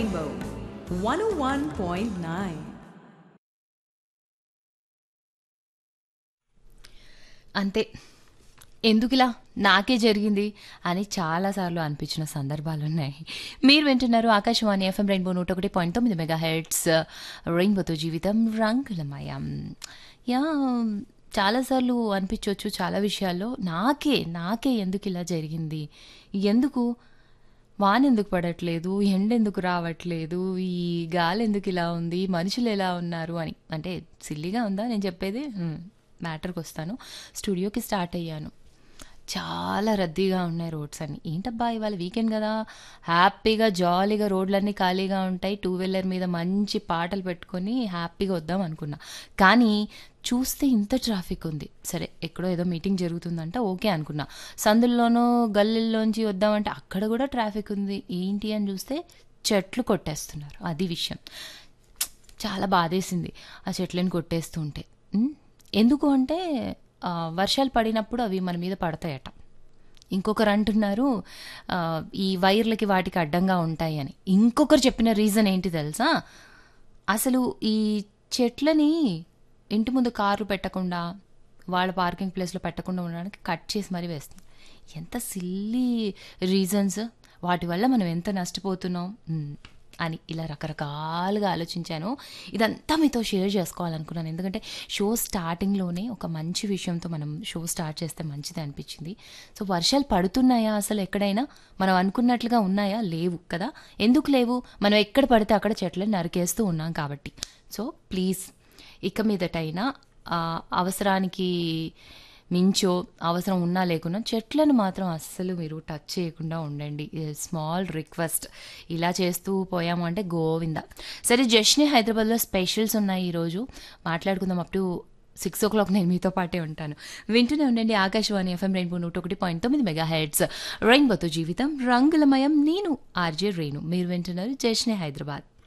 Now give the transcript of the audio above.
Rainbow 101.9. అంతే ఎందుకులా నాకే జరిగింది అని చాలాసార్లు అనిపించిన సందర్భాలు ఉన్నాయి మీరు వింటున్నారు ఆకాశవాణి ఎఫ్ఎం రెయిన్బో నూట ఒకటి పాయింట్ తొమ్మిది మెగా హెడ్స్ రెయిన్బోతో జీవితం రంగులమయం యా చాలాసార్లు అనిపించవచ్చు చాలా విషయాల్లో నాకే నాకే ఎందుకు ఇలా జరిగింది ఎందుకు వాన ఎందుకు పడట్లేదు ఎండ ఎందుకు రావట్లేదు ఈ గాలి ఎందుకు ఇలా ఉంది మనుషులు ఎలా ఉన్నారు అని అంటే సిల్లిగా ఉందా నేను చెప్పేది మ్యాటర్కి వస్తాను స్టూడియోకి స్టార్ట్ అయ్యాను చాలా రద్దీగా ఉన్నాయి రోడ్స్ అన్ని ఏంటబ్బా ఇవాళ వీకెండ్ కదా హ్యాపీగా జాలీగా రోడ్లన్నీ ఖాళీగా ఉంటాయి టూ వీలర్ మీద మంచి పాటలు పెట్టుకొని హ్యాపీగా వద్దాం అనుకున్నా కానీ చూస్తే ఇంత ట్రాఫిక్ ఉంది సరే ఎక్కడో ఏదో మీటింగ్ జరుగుతుందంట ఓకే అనుకున్నా సందుల్లోనూ గల్లీల్లోంచి వద్దామంటే అక్కడ కూడా ట్రాఫిక్ ఉంది ఏంటి అని చూస్తే చెట్లు కొట్టేస్తున్నారు అది విషయం చాలా బాధేసింది ఆ చెట్లను కొట్టేస్తూ ఉంటే ఉమ్, ఎందుకు అంటే ఆ, వర్షాలు పడినప్పుడు అవి మన మీద పడతాయట ఇంకొకరు అంటున్నారు ఆ, ఈ వైర్లకి వాటికి అడ్డంగా ఉంటాయి అని ఇంకొకరు చెప్పిన రీజన్ ఏంటి తెలుసా అసలు ఈ చెట్లని ఇంటి ముందు కార్లు పెట్టకుండా వాళ్ళ పార్కింగ్ ప్లేస్లో పెట్టకుండా ఉండడానికి కట్ చేసి మరీ వేస్తుంది ఎంత సిల్లీ రీజన్స్ వాటి వల్ల మనం ఎంత నష్టపోతున్నాం మ్, అని ఇలా రకరకాలుగా ఆలోచించాను ఇదంతా మీతో షేర్ చేసుకోవాలనుకున్నాను ఎందుకంటే షో స్టార్టింగ్లోనే ఒక మంచి విషయంతో మనం షో స్టార్ట్ చేస్తే మంచిది అనిపించింది సో వర్షాలు పడుతున్నాయా అసలు ఎక్కడైనా మనం అనుకున్నట్లుగా ఉన్నాయా లేవు కదా ఎందుకు లేవు మనం ఎక్కడ పడితే అక్కడ చెట్లను నరికేస్తూ ఉన్నాం కాబట్టి సో ప్లీజ్ ఇక మీదటైనా ఆ, అవసరానికి మించో అవసరం ఉన్నా లేకున్నా చెట్లను మాత్రం అస్సలు మీరు టచ్ చేయకుండా ఉండండి స్మాల్ రిక్వెస్ట్ ఇలా చేస్తూ పోయాము అంటే గోవింద సరే జస్ట్ని హైదరాబాద్లో స్పెషల్స్ ఉన్నాయి ఈరోజు మాట్లాడుకుందాం up to six o'clock నేను మీతో పాటే ఉంటాను వింటూనే ఉండండి ఆకాశవాణి ఎఫ్ఎం రెయిన్బో నూట ఒకటి పాయింట్ తొమ్మిది మెగా హెడ్స్ రెయిన్బోతో జీవితం రంగులమయం నేను ఆర్జే రేణు మీరు వింటున్నారు జస్ట్ని హైదరాబాద్